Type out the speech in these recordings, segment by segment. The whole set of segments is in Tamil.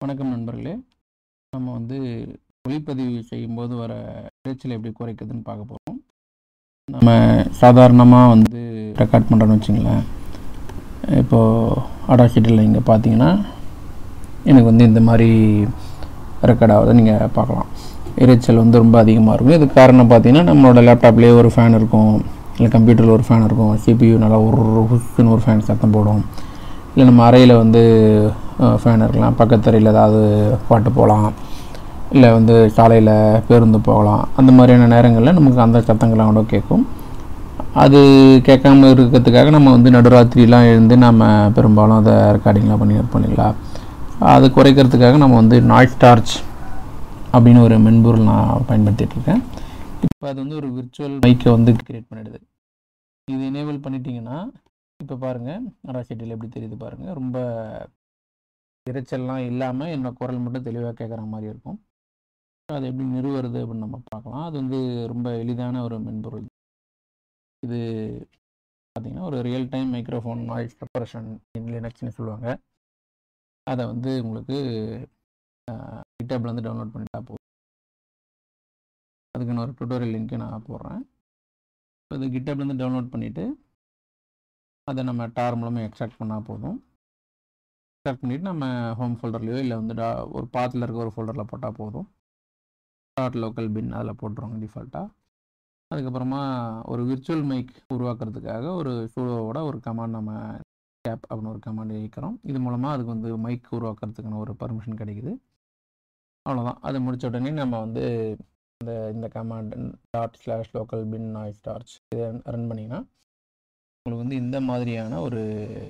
வணக்கம் நண்பர்களே நம்ம வந்து ஒளிப்பதிவு செய்யும்போது வர இரைச்சலை எப்படி குறைக்கிறதுன்னு பார்க்க போகிறோம் நம்ம சாதாரணமாக வந்து ரெக்கார்ட் பண்ணுறோன்னு வச்சுங்களேன் இப்போது அடாசிட்டியில் இங்கே பார்த்தீங்கன்னா எனக்கு வந்து இந்த மாதிரி ரெக்கார்ட் ஆகுது நீங்கள் பார்க்கலாம் இரைச்சல் வந்து ரொம்ப அதிகமாக இருக்கும் இதுக்கு காரணம் பார்த்தீங்கன்னா நம்மளோட லேப்டாப்லேயே ஒரு ஃபேன் இருக்கும் இல்லை கம்ப்யூட்டரில் ஒரு ஃபேன் இருக்கும் சிபியூ நல்லா ஒரு ஹுஸ்ன்னு ஒரு ஃபேன் சத்தம் போடும் இல்லை நம்ம அறையில் வந்து ஃபேன் இருக்கலாம் பக்கத்து அறையில் ஏதாவது பாட்டு போகலாம் இல்லை வந்து சாலையில் பேருந்து போகலாம் அந்த மாதிரியான நேரங்களில் நமக்கு அந்த சத்தங்கள்லாம் கூட கேட்கும் அது கேட்காம இருக்கிறதுக்காக நம்ம வந்து நடுராத்திரிலாம் எழுந்து நம்ம பெரும்பாலும் அதை ரெக்கார்டிங்லாம் பண்ணி இருப்போம் இல்லைங்களா அது குறைக்கிறதுக்காக நம்ம வந்து நாய்ஸ் டார்ச் அப்படின்னு ஒரு மென்பொருள் நான் பயன்படுத்திட்டு இருக்கேன் இப்போ அது வந்து ஒரு விர்ச்சுவல் மைக்கை வந்து கிரியேட் பண்ணிடுது இது எனேபிள் பண்ணிட்டீங்கன்னா இப்போ பாருங்கள் அடாசிட்டியில் எப்படி தெரியுது பாருங்கள் ரொம்ப இரைச்சல்லாம் இல்லாமல் என்னோட குரல் மட்டும் தெளிவாக கேட்குற மாதிரி இருக்கும் அது எப்படி நிறுவுறது அப்படின்னு நம்ம பார்க்கலாம் அது வந்து ரொம்ப எளிதான ஒரு மென்பொருள் இது பார்த்திங்கன்னா ஒரு real time microphone noise suppression லினக்ஸ்னு சொல்லுவாங்க அதை வந்து உங்களுக்கு கிட்டப்பில் வந்து டவுன்லோட் பண்ணிட்டா போதும் அதுக்கு நான் ஒரு டுட்டோரியல் லிங்க்கு நான் போடுறேன் இப்போ இது கிட்டப்லேருந்து டவுன்லோட் பண்ணிவிட்டு அதை நம்ம டார் மூலமாக எக்ஸ்ட்ராக்ட் பண்ணால் போதும் எக்ஸ்ட்ராக்ட் பண்ணிவிட்டு நம்ம ஹோம் ஃபோல்டர்லையோ இல்லை வந்து டா ஒரு பாத்தில் இருக்க ஒரு ஃபோல்டரில் போட்டால் போதும் டாட் லோக்கல் பின் அதில் போட்டுருவாங்க டிஃபால்ட்டாக அதுக்கப்புறமா ஒரு விர்ச்சுவல் மைக் உருவாக்குறதுக்காக ஒரு சூழோட ஒரு கமாண்ட் நம்ம கேப் அப்படின்னு ஒரு கமாண்ட் இயக்கிறோம் இது மூலமாக அதுக்கு வந்து மைக் உருவாக்குறதுக்கான ஒரு பர்மிஷன் கிடைக்குது அவ்வளோதான் அது முடிச்ச உடனே நம்ம வந்து இந்த இந்த command dot slash local bin noise torch இதை ரன் பண்ணிங்கன்னா உங்களுக்கு வந்து இந்த மாதிரியான ஒரு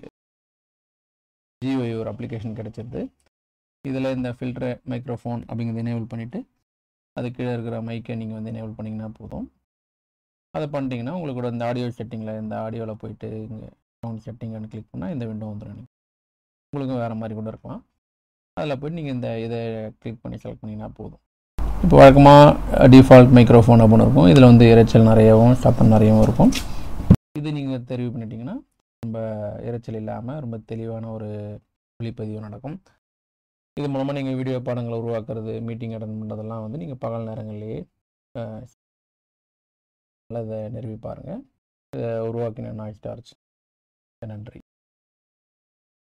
ஜிஓஐ ஒரு அப்ளிகேஷன் கிடச்சிருது இதில் இந்த ஃபில்டர் மைக்ரோஃபோன் அப்படிங்கிறத எனேபிள் பண்ணிவிட்டு அது கீழே இருக்கிற மைக்கை நீங்கள் வந்து எனேபிள் பண்ணிங்கன்னா போதும் அதை பண்ணிட்டீங்கன்னா உங்களுக்கு கூட இந்த ஆடியோ செட்டிங்கில் இந்த ஆடியோவில் போயிட்டு இங்கே சவுண்ட் செட்டிங்னு கிளிக் பண்ணால் இந்த விண்டோ வந்துடும் உங்களுக்கும் வேறு மாதிரி கூட இருக்கலாம் அதில் போய்ட்டு நீங்கள் இந்த இதை கிளிக் பண்ணி செலக்ட் பண்ணிங்கன்னா போதும் இப்போ வழக்கமாக டிஃபால்ட் மைக்ரோஃபோன் அப்படின்னு இருக்கும் இதில் வந்து இரைச்சல் நிறையவும் சத்தம் நிறையவும் இருக்கும் இது நீங்கள் தெரிவு பண்ணிட்டீங்கன்னா ரொம்ப இரைச்சல் இல்லாமல் ரொம்ப தெளிவான ஒரு ஒளிப்பதிவு நடக்கும் இது மூலமாக நீங்கள் வீடியோ பாடங்களை உருவாக்குறது மீட்டிங் அட்டன் பண்ணுறதெல்லாம் வந்து நீங்கள் பகல் நேரங்கள்லேயே நல்லதை நிறுவி பாருங்கள் இதை உருவாக்கின நாய்ஸ் டார்ச் நன்றி